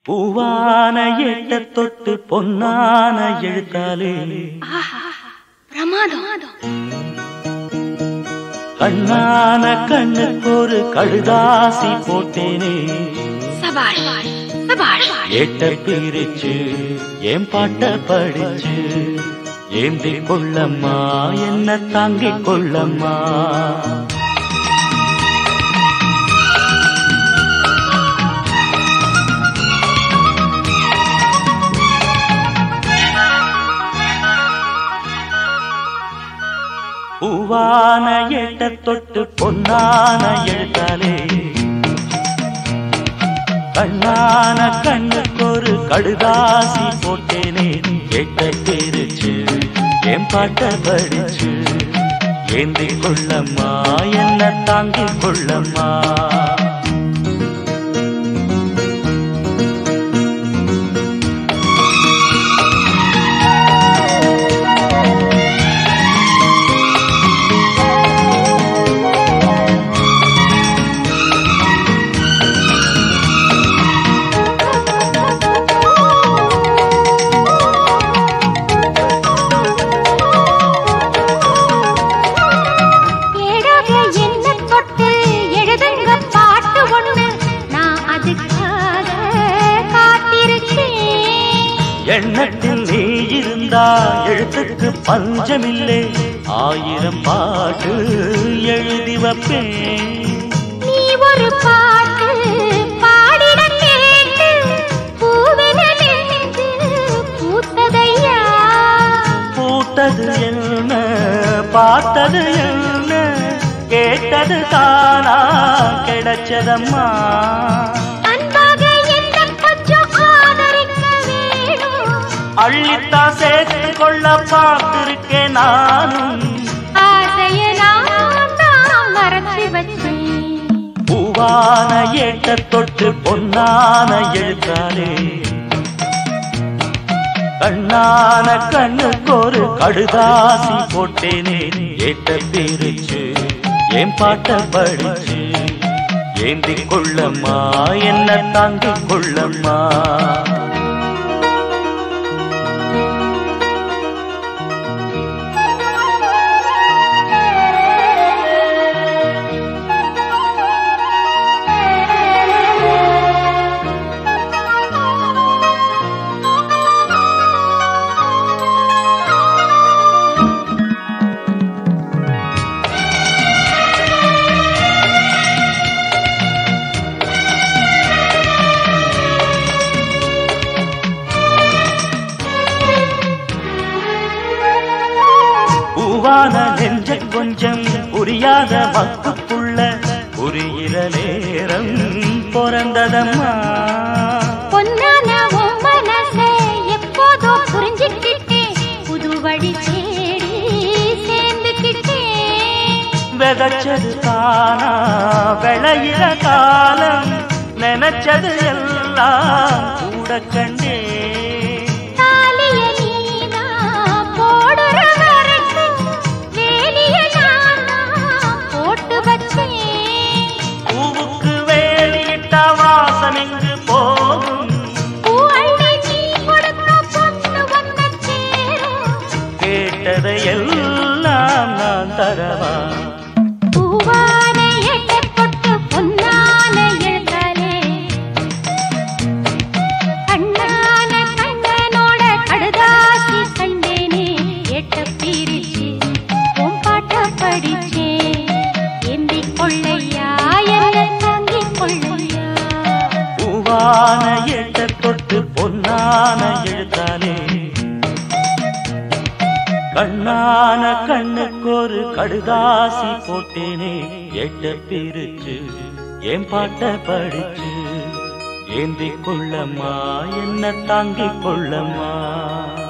பூவான எட்ட தொட்டு பொன்னான எழுத்தாலே பிரமாதம் கண்ணான கண்ணுக்கு ஒரு கழுதாசி போட்டேனே சபாஷ் சபாஷ் எட்ட பிரிச்சு என் பாட்ட படிச்சு ஏந்தி கொள்ளம்மா என்ன தாங்கிக் கொள்ளம்மா பூவான எட்ட தொட்டு பொன்னான எழுத்தாலே கண்ணான கண்ணுக்கு ஒரு கடுதாசி போட்டேனே கேட்ட தெரிச்சு என் பாட்ட படிச்சு ஏந்தி கொள்ளம்மா என்ன தாங்கிக் கொள்ளம்மா ஏடாக என்ன தொட்டு எழுதுங்க பாட்டு ஒண்ணு நான் அதுக்காக காத்திருக்கேன் எண்ணத்தில் நீ இருந்தா எழுத்துக்கு பஞ்சமில்லை ஆயிரம் பாட்டு எழுதி வைப்பேன் நீ ஒரு பாட்டு பாடிட கேட்டு பூவென நெஞ்சு பூத்ததையா பூத்தது என்ன பார்த்தது என்ன கேட்டது தானா கிடைச்சதம்மா அன்பாக என்ன கொஞ்சம் ஆதரிக்க வேணும் அள்ளித்தான் சேர்த்து கொள்ள பார்த்திருக்கேன் நானும் ஆசைய நான் தான் மறந்து வச்சேன் பூவான ஏட்ட தொட்டு பொன்னான எழுத்தாலே கண்ணான கண்ணுக்கு ஒரு கடுதாசி போட்டேனே ஏட்ட பிரிச்சு என் பாட்ட படிச்சு ஏந்தி கொள்ளம்மா என்ன தாங்கிக் கொள்ளம்மா பூவான நெஞ்ச கொஞ்சம் புரியாத மக்குப்புள்ள புரிகிற நேரம் பிறந்ததம்மா பொன்னான உன் மனசை எப்போதோ புரிஞ்சுக்கிட்டேன் புது வழி தேடி சேர்ந்துக்கிட்டேன் விதைச்சது தானா விளையிற காலம் நினைச்சது எல்லாம் கூட கண்டே தாலிய நீனா போடுற வரைக்கும் வேலிய நானா போட்டு வச்சேன் பூவுக்கு வேலியிட்ட வாசம் எங்கு போகும் பூ அள்ளி நீ கொடுத்த பொண்ணு ஒன்ன சேரும் கேட்டதை எல்லாம் நான் தரவா பூவான எட்டை தொட்டு பொன்னான எழுத்தாலே கண்ணான கண்ணனோட கடுதாசி கண்டேனே எட்ட பிரிச்சு உன் பாட்ட படிச்சேன் ஏந்தி கொள்ளையா என்ன தாங்கி கொள்ளையா பூவான எட்ட தொட்டு பொன்னான எழுத்தாலே கண்ணான கண்ணுக்கு ஒரு கடுதாசி போட்டேனே எட்ட பிரிச்சு என் பாட்ட படிச்சு ஏந்தி கொள்ளம்மா என்ன தாங்கிக் கொள்ளம்மா